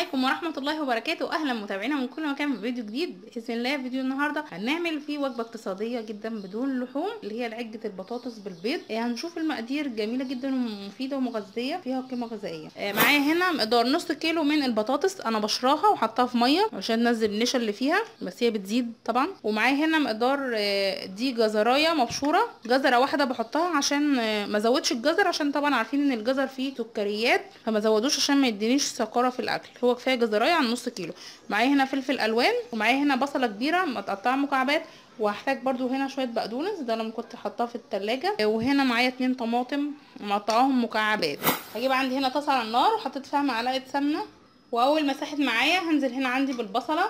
عليكم ورحمة الله وبركاته أهلا متابعينا من كل مكان في فيديو جديد بإذن الله فيديو النهاردة هنعمل فيه وجبة اقتصادية جدا بدون لحوم اللي هي عجة البطاطس بالبيض آه، هنشوف المقادير جميلة جدا ومفيدة ومغذية فيها قيمة غذائية آه، معايا هنا مقدار نص كيلو من البطاطس أنا بشراها وحطها في مية عشان تنزل النشا اللي فيها بس هي بتزيد طبعا ومعايا هنا مقدار آه، دي جزراية مبشورة جزرة واحدة بحطها عشان آه، ما ازودش الجزر عشان طبعا عارفين ان الجزر فيه سكريات فما زودوش عشان ما يدينيش سكره في الاكل هو كفايه جزرايه عن نص كيلو معايا هنا فلفل الوان ومعايا هنا بصله كبيره متقطعه مكعبات وهحتاج برضو هنا شويه بقدونس ده لما كنت حاطاه في التلاجة وهنا معايا اتنين طماطم مقطعاهم مكعبات هجيب عندي هنا طاسه على النار وحطيت فيها معلقه سمنه واول ما ساحت معايا هنزل هنا عندي بالبصله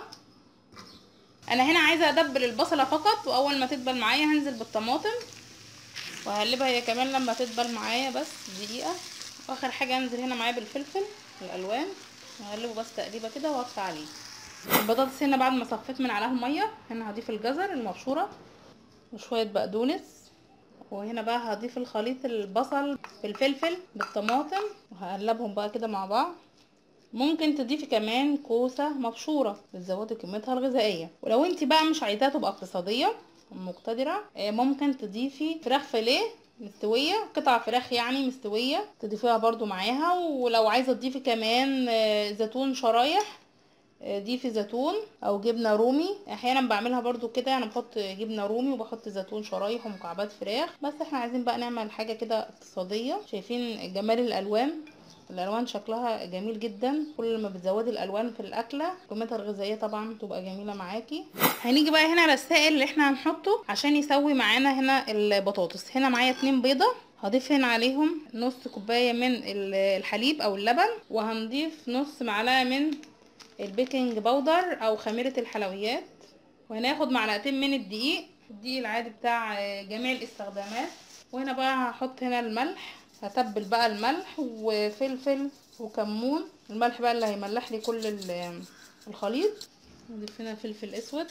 انا هنا عايزه ادبل البصله فقط واول ما تدبل معايا هنزل بالطماطم وهقلبها هي كمان لما تدبل معايا بس دقيقه واخر حاجه انزل هنا معايا بالفلفل الالوان وهقلبه بس تقليبه كده واطفي عليه البطاطس هنا بعد ما صفيت من عليها الميه هنا هضيف الجزر المبشوره وشويه بقدونس وهنا بقى هضيف الخليط البصل بالفلفل بالطماطم وهقلبهم بقى كده مع بعض ممكن تضيفي كمان كوسه مبشوره بتزودي قيمتها الغذائيه ولو انت بقى مش عايزاها تبقى اقتصاديه مقتدره ممكن تضيفي فراخ فيليه مستوية قطع فراخ يعني مستوية تضيفيها برضو معاها ولو عايزة تضيفي كمان زيتون شرايح ضيفي زيتون او جبنه رومي احيانا بعملها برضو كده انا بحط جبنه رومي وبحط زيتون شرايح ومكعبات فراخ بس احنا عايزين بقى نعمل حاجه كده اقتصاديه شايفين جمال الالوان الالوان شكلها جميل جدا كل ما بتزودي الالوان في الاكله قيمتها الغذائيه طبعا تبقى جميله معاكي هنيجي بقى هنا على السائل اللي احنا هنحطه عشان يسوي معانا هنا البطاطس هنا معايا اتنين بيضه هضيف هنا عليهم نص كوبايه من الحليب او اللبن وهنضيف نص معلقه من البيكنج باودر او خميره الحلويات وهناخد معلقتين من الدقيق الدقيق العادي بتاع جميع الاستخدامات وهنا بقى هحط هنا الملح هتبل بقى الملح وفلفل وكمون الملح بقى اللي هيملح لي كل الخليط نضيف هنا فلفل اسود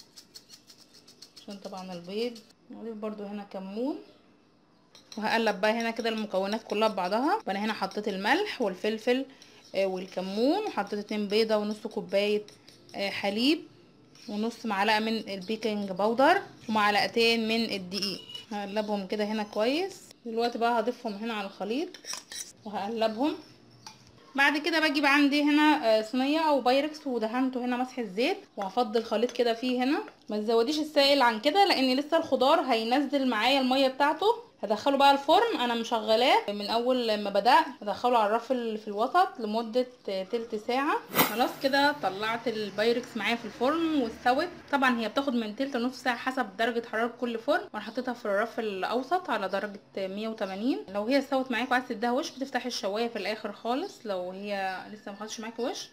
عشان طبعا البيض نضيف برضو هنا كمون وهقلب بقى هنا كده المكونات كلها ببعضها وانا هنا حطيت الملح والفلفل والكمون وحطيت اتنين بيضة ونص كوباية حليب ونص معلقة من البيكنج باودر ومعلقتين من الدقيق هقلبهم كده هنا كويس دلوقتي بقى هضيفهم هنا على الخليط وهقلبهم بعد كده بجيب عندي هنا صينيه او بايركس ودهنته هنا مسح الزيت وهفضي الخليط كده فيه هنا ما تزوديش السائل عن كده لان لسه الخضار هينزل معايا الميه بتاعته هدخله بقى الفرن انا مشغلاه من اول ما بدات هدخله على الرف اللي في الوسط لمده تلت ساعه خلاص كده طلعت البايركس معايا في الفرن واستوت طبعا هي بتاخد من تلت لنص ساعه حسب درجه حراره كل فرن وانا حطيتها في الرف الاوسط على درجه 180 لو هي استوت معاك وعايز تديها وش بتفتحي الشوايه في الاخر خالص لو هي لسه ما خدتش معاكي وش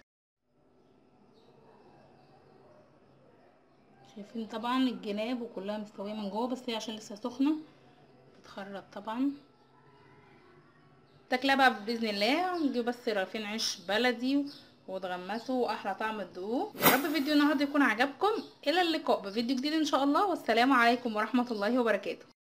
شايفين طبعا الجناب وكلها مستويه من جوه بس هي عشان لسه سخنه بتخرب طبعا تاكلها بقى باذن الله نجيب بس رغيفين عيش بلدي وتغمسوا واحلى طعم تدوقوه يا رب فيديو النهارده يكون عجبكم الى اللقاء بفيديو جديد ان شاء الله والسلام عليكم ورحمه الله وبركاته